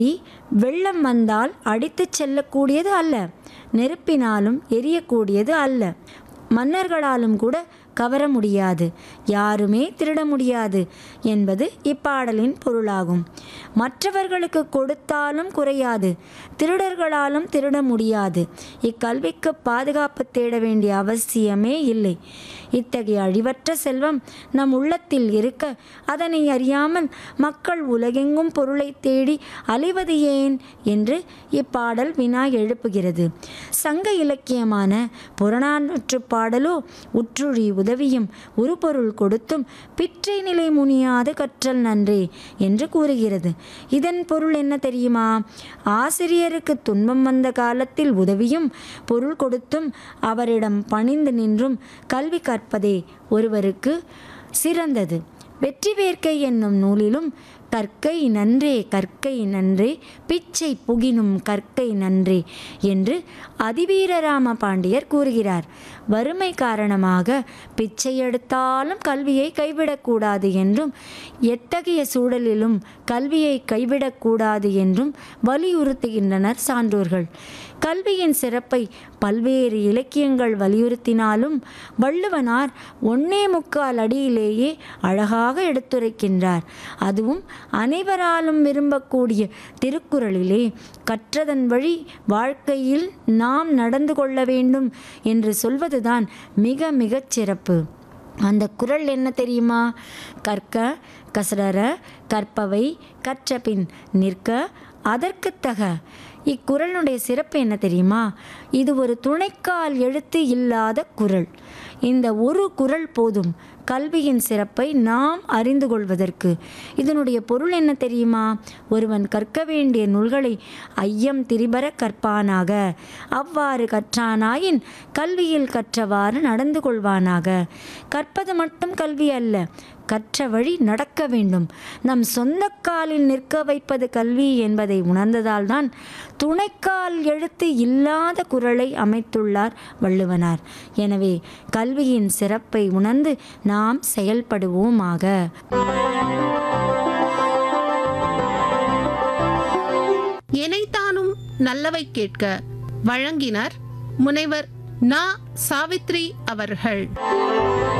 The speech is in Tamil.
வெள்ளம் வந்தால் அடித்துச் செல்லக்கூடியது அல்ல நெருப்பினாலும் எரியக்கூடியது அல்ல மன்னர்களாலும் கூட கவர முடியாது யாருமே திருட முடியாது என்பது இப்பாடலின் பொருளாகும் மற்றவர்களுக்கு கொடுத்தாலும் குறையாது திருடர்களாலும் திருட முடியாது இக்கல்விக்கு பாதுகாப்பு தேட வேண்டிய அவசியமே இல்லை இத்தகைய அழிவற்ற செல்வம் நம் உள்ளத்தில் இருக்க அதனை அறியாமல் மக்கள் உலகெங்கும் பொருளை தேடி அலைவது ஏன் என்று இப்பாடல் வினா எழுப்புகிறது சங்க இலக்கியமான புறநானூற்று பாடலோ உற்றுழி உதவியும் உருபொருள் கொடுத்தும் பிற்றை நிலை முனியாது கற்றல் நன்றே என்று கூறுகிறது இதன் பொருள் என்ன தெரியுமா ஆசிரியருக்கு துன்பம் வந்த காலத்தில் உதவியும் பொருள் கொடுத்தும் அவரிடம் பணிந்து நின்றும் கல்வி கற்பதே ஒருவருக்கு சிறந்தது வெற்றி வேர்க்கை என்னும் நூலிலும் கற்கை நன்றே கற்கை நன்றே பிச்சை புகினும் கற்கை நன்றே என்று அதிவீரராம பாண்டியர் கூறுகிறார் வறுமை காரணமாக பிச்சை எடுத்தாலும் கல்வியை கைவிடக்கூடாது என்றும் எத்தகைய சூழலிலும் கல்வியை கைவிடக்கூடாது என்றும் வலியுறுத்துகின்றனர் சான்றோர்கள் கல்வியின் சிறப்பை பல்வேறு இலக்கியங்கள் வலியுறுத்தினாலும் வள்ளுவனார் ஒன்னே முக்கால் அடியிலேயே அழகாக எடுத்துரைக்கின்றார் அதுவும் அனைவராலும் விரும்பக்கூடிய திருக்குறளிலே கற்றதன் வழி வாழ்க்கையில் நாம் நடந்து கொள்ள வேண்டும் என்று சொல்வதுதான் மிக மிகச் சிறப்பு அந்த குறள் என்ன தெரியுமா கற்க கசடர கற்பவை கற்றபின் நிற்க அதற்குத்தக இக்குறளுடைய சிறப்பு என்ன தெரியுமா இது ஒரு துணைக்கால் எழுத்து இல்லாத குறள் இந்த ஒரு குறள் போதும் கல்வியின் சிறப்பை நாம் அறிந்து கொள்வதற்கு இதனுடைய பொருள் என்ன தெரியுமா ஒருவன் கற்க வேண்டிய நூல்களை ஐயம் திரிபர கற்பானாக அவ்வாறு கற்றானாயின் கல்வியில் கற்றவாறு நடந்து கொள்வானாக கற்பது மட்டும் கல்வி அல்ல கற்ற வழி நடக்க வேண்டும் நம் சொந்த காலில் நிற்க வைப்பது கல்வி என்பதை உணர்ந்ததால் தான் துணைக்கால் எழுத்து இல்லாத குரலை அமைத்துள்ளார் வள்ளுவனார் எனவே கல்வியின் சிறப்பை உணர்ந்து நாம் செயல்படுவோமாக எனைத்தானும் நல்லவை கேட்க வழங்கினர் முனைவர் நா சாவித்ரி அவர்கள்